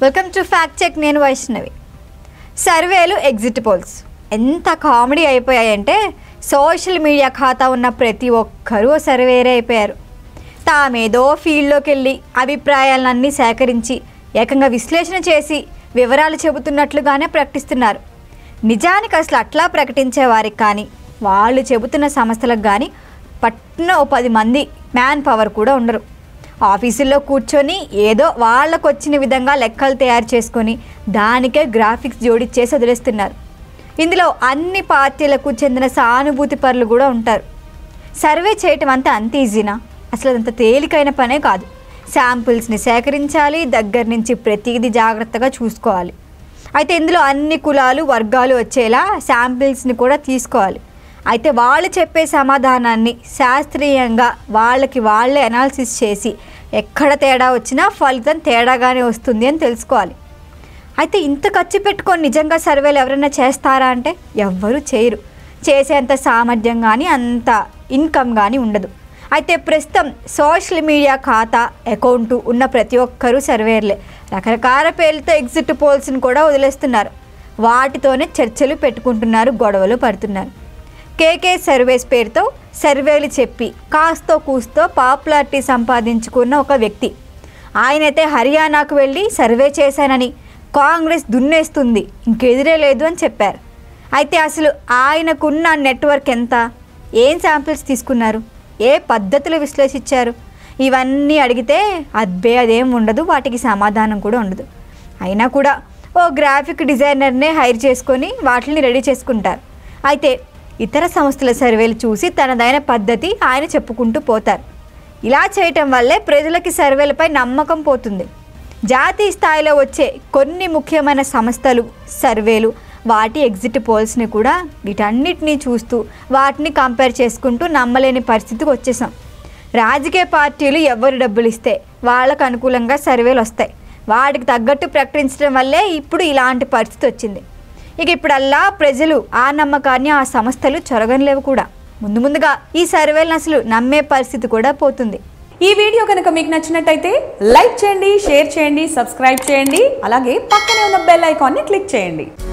welcome to fact check నేను వైష్ణవి సర్వేలు exit polls ఎంత కామెడీ అయిపోయాయంటే సోషల్ మీడియా ఖాతా ఉన్న ప్రతి ఒక్కరూ ఓ సర్వేరే అయిపోయారు తామేదో ఫీల్డ్లోకి వెళ్ళి అభిప్రాయాలన్నీ సేకరించి ఏకంగా విశ్లేషణ చేసి వివరాలు చెబుతున్నట్లుగానే ప్రకటిస్తున్నారు నిజానికి అసలు అట్లా ప్రకటించే వారికి కానీ వాళ్ళు చెబుతున్న సంస్థలకు కానీ పట్టిన ఓ పది మంది మ్యాన్ పవర్ కూడా ఉండరు ఆఫీసుల్లో కూర్చొని ఏదో వాళ్ళకు వచ్చిన విధంగా లెక్కలు తయారు చేసుకొని దానికే గ్రాఫిక్స్ జోడిచ్చేసి వదిలేస్తున్నారు ఇందులో అన్ని పార్టీలకు చెందిన సానుభూతి పరులు కూడా ఉంటారు సర్వే చేయటం అంతా అంత ఈజీనా అసలు అదంత తేలికైన పనే కాదు శాంపిల్స్ని సేకరించాలి దగ్గర నుంచి ప్రతిదీ జాగ్రత్తగా చూసుకోవాలి అయితే ఇందులో అన్ని కులాలు వర్గాలు వచ్చేలా శాంపిల్స్ని కూడా తీసుకోవాలి అయితే వాళ్ళు చెప్పే సమాధానాన్ని శాస్త్రీయంగా వాళ్ళకి వాళ్ళే అనాలిసిస్ చేసి ఎక్కడ తేడా వచ్చినా ఫలితం తేడాగానే వస్తుంది అని తెలుసుకోవాలి అయితే ఇంత ఖర్చు పెట్టుకొని నిజంగా సర్వేలు ఎవరైనా చేస్తారా అంటే ఎవ్వరూ చేయరు చేసేంత సామర్థ్యం కానీ అంత ఇన్కమ్ కానీ ఉండదు అయితే ప్రస్తుతం సోషల్ మీడియా ఖాతా అకౌంటు ఉన్న ప్రతి ఒక్కరూ సర్వేర్లే రకరకాల పేర్లతో ఎగ్జిట్ పోల్స్ని కూడా వదిలేస్తున్నారు వాటితోనే చర్చలు పెట్టుకుంటున్నారు గొడవలు పడుతున్నారు కేకే సర్వేస్ పేరుతో సర్వేలు చెప్పి కాస్తో కూస్తో పాపులారిటీ సంపాదించుకున్న ఒక వ్యక్తి ఆయనైతే హర్యానాకు వెళ్ళి సర్వే చేశానని కాంగ్రెస్ దున్నేస్తుంది ఇంకెదిరే లేదు అని చెప్పారు అయితే అసలు ఆయనకున్న నెట్వర్క్ ఎంత ఏం శాంపిల్స్ తీసుకున్నారు ఏ పద్ధతులు విశ్లేషించారు ఇవన్నీ అడిగితే అబ్బే అదేం ఉండదు వాటికి సమాధానం కూడా ఉండదు అయినా కూడా ఓ గ్రాఫిక్ డిజైనర్నే హైర్ చేసుకొని వాటిని రెడీ చేసుకుంటారు అయితే ఇతర సంస్థల సర్వేలు చూసి తనదైన పద్ధతి ఆయన చెప్పుకుంటూ పోతారు ఇలా చేయటం వల్లే ప్రజలకి సర్వేలపై నమ్మకం పోతుంది జాతీయ స్థాయిలో వచ్చే కొన్ని ముఖ్యమైన సంస్థలు సర్వేలు వాటి ఎగ్జిట్ పోల్స్ని కూడా వీటన్నిటినీ చూస్తూ వాటిని కంపేర్ చేసుకుంటూ నమ్మలేని పరిస్థితికి వచ్చేసాం రాజకీయ పార్టీలు ఎవరు డబ్బులు ఇస్తే వాళ్ళకు అనుకూలంగా సర్వేలు వస్తాయి వాటికి తగ్గట్టు ప్రకటించడం వల్లే ఇప్పుడు ఇలాంటి పరిస్థితి వచ్చింది ఇక ఇప్పుడల్లా ప్రజలు ఆ నమ్మకాన్ని ఆ సంస్థలు చొరగనలేవు కూడా ముందు ముందుగా ఈ సర్వేలను అసలు నమ్మే పరిస్థితి కూడా పోతుంది ఈ వీడియో కనుక మీకు నచ్చినట్టయితే లైక్ చేయండి షేర్ చేయండి సబ్స్క్రైబ్ చేయండి అలాగే పక్కనే ఉన్న బెల్ ఐకాన్ని క్లిక్ చేయండి